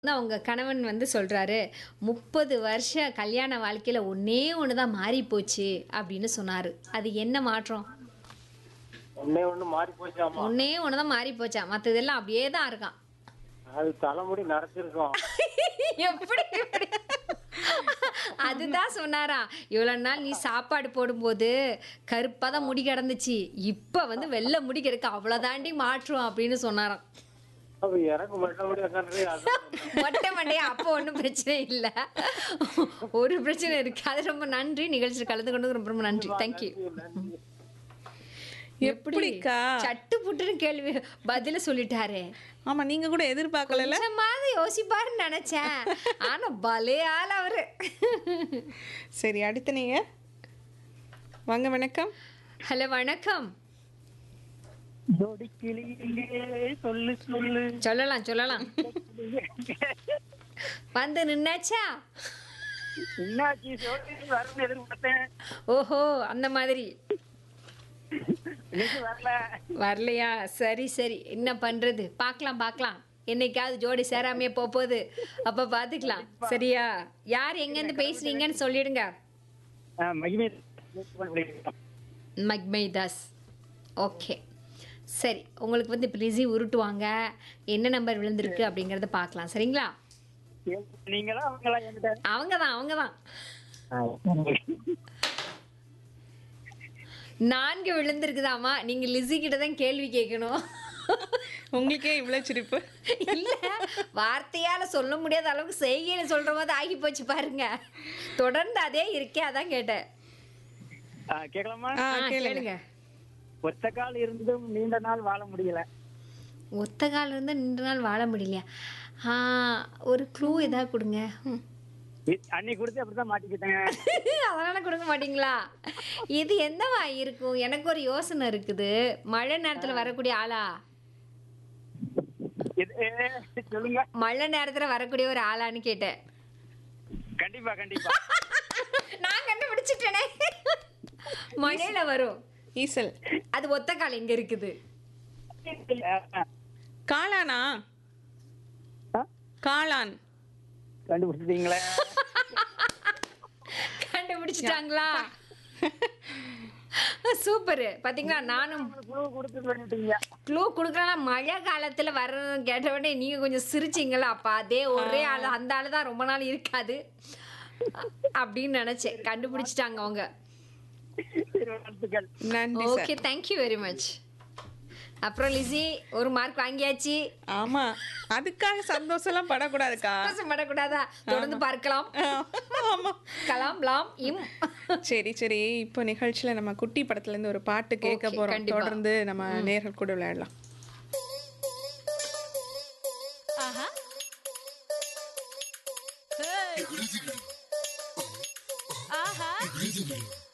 வந்து அவங்க கணவன் வந்து சொல்றாரு முப்பது வருஷ கல்யாண வாழ்க்கையில ஒன்னே ஒன்று தான் மாறி போச்சு அப்படின்னு சொன்னாரு அது என்ன மாற்றம் ஒண்ணே ஒண்ணு மாறி போச்சாமா ஒன்னே ஒன்று தான் மாறி போச்சா மற்றதெல்லாம் அப்படியே தான் இருக்கான் அது தலைமுடி நரைச்சிருக்கும் எப்படி எப்படி? அதுதான் சொன்னாரா இவ்வளவு நாள் நீ சாப்பாடு போடும்போது கருப்பா தான் முடி கிடந்துச்சு இப்ப வந்து வெள்ளை முடி கிடக்கு அவ்வளவுதாண்டி மாற்றும் அப்படின்னு சொன்னாராம் அப்ப எனக்கு மட்டும் முடி உட்காந்து அதான் மொட்டை மண்டையா அப்போ ஒன்றும் பிரச்சனை இல்ல ஒரு பிரச்சனை இருக்கு அது ரொம்ப நன்றி நிகழ்ச்சியில் கலந்து கொண்டு ரொம்ப ரொம்ப நன்றி தேங்க்யூ நன்றி. எப்படிக்கா சட்டு புட்டுன்னு கேள்வி பதில சொல்லிட்டாரே ஆமா நீங்க கூட எதிர்பார்க்கல கொஞ்சமாவது யோசிப்பாருன்னு நினைச்சேன் ஆனா பலே ஆள் அவரு சரி அடுத்து நீங்க வாங்க வணக்கம் ஹலோ வணக்கம் ஜோடி கிளியே சொல்லு சொல்லு சொல்லலாம் சொல்லலாம் வந்து நின்னாச்சா என்னாச்சு ஜோடி வரணும் எதிர்பார்த்தேன் ஓஹோ அந்த மாதிரி இன்னைக்கு வரல வரலையா சரி சரி என்ன பண்றது பார்க்கலாம் பார்க்கலாம் என்னைக்காவது ஜோடி சேராமையே போக போகுது அப்ப பாத்துக்கலாம் சரியா யார் எங்க இருந்து பேசுறீங்கன்னு சொல்லிடுங்க ஆ, மகிமை மக்மை தாஸ் ஓகே சரி உங்களுக்கு வந்து இப்போ லிசி உருட்டுவாங்க என்ன நம்பர் விழுந்திருக்கு அப்படிங்கறத பார்க்கலாம் சரிங்களா நீங்களா அவங்களா என்கிட்ட அவங்க தான் அவங்க தான் நான்கு விழுந்திருக்குதாமா நீங்க லிசி கிட்ட தான் கேள்வி கேட்கணும் உங்களுக்கே இவ்வளவு சிரிப்பு இல்ல வார்த்தையால சொல்ல முடியாத அளவுக்கு செய்கையில சொல்ற மாதிரி ஆகி போச்சு பாருங்க தொடர்ந்து அதே இருக்கே அதான் கேட்டேன் ஆ, கேட்கலாமா ஆ ஆ, கேளுங்க கேளுங்க ஒத்த கால் இருந்தும் நீண்ட நாள் வாழ முடியல ஒத்த கால இருந்து நின்று நாள் வாழ முடியலையா ஆ ஒரு க்ளூ ஏதாவது கொடுங்க ம். இ- அன்னைக்கு கொடுத்து அப்படிதான் மாட்டிக்கிட்டேன் அதனால கொடுக்க மாட்டீங்களா இது என்னவா இருக்கும் எனக்கு ஒரு யோசனை இருக்குது மழை நேரத்துல வரக்கூடிய ஆளா இது ஏ, சொல்லுங்க மழை நேரத்துல வரக்கூடிய ஒரு ஆளான்னு கேட்டேன் கண்டிப்பா கண்டிப்பா நான் கண்டுபிடிச்சிட்டேனே மழையில வரும் ஈசல் அது ஒத்த கால் எங்க இருக்குது ஆ, காளானா ஆ, காளான் கண்டுபிடிச்சிட்டீங்களே கண்டுபிடிச்சிட்டாங்களா சூப்பர் பாத்தீங்களா நானும் குழு கொடுத்து பண்ணிட்டீங்க க்ளூ கொடுக்கலாம் மழை காலத்துல வர்றது கேட்ட உடனே நீங்க கொஞ்சம் சிரிச்சிங்களா அப்ப அதே ஒரே ஆளு அந்த ஆளு தான் ரொம்ப நாள் இருக்காது அப்படின்னு நினைச்சேன் கண்டுபிடிச்சிட்டாங்க அவங்க வாழ்த்துக்கள் நன்றி sir okay thank you very much அப்புறம் லிசி ஒரு மார்க் வாங்கியாச்சு ஆமா அதுக்காக சந்தோஷம்லாம் படக்கூடாதுக்கா படக்கூடாதா தொடர்ந்து பார்க்கலாம் ஆமா கலாம் லாம் இம் சரி சரி இப்போ நிகழ்ச்சியில நம்ம குட்டி படத்துல இருந்து ஒரு பாட்டு கேட்க Okay, போறோம் கண்டிப்பா. தொடர்ந்து நம்ம நேர்கள் கூட விளையாடலாம் ஆஹா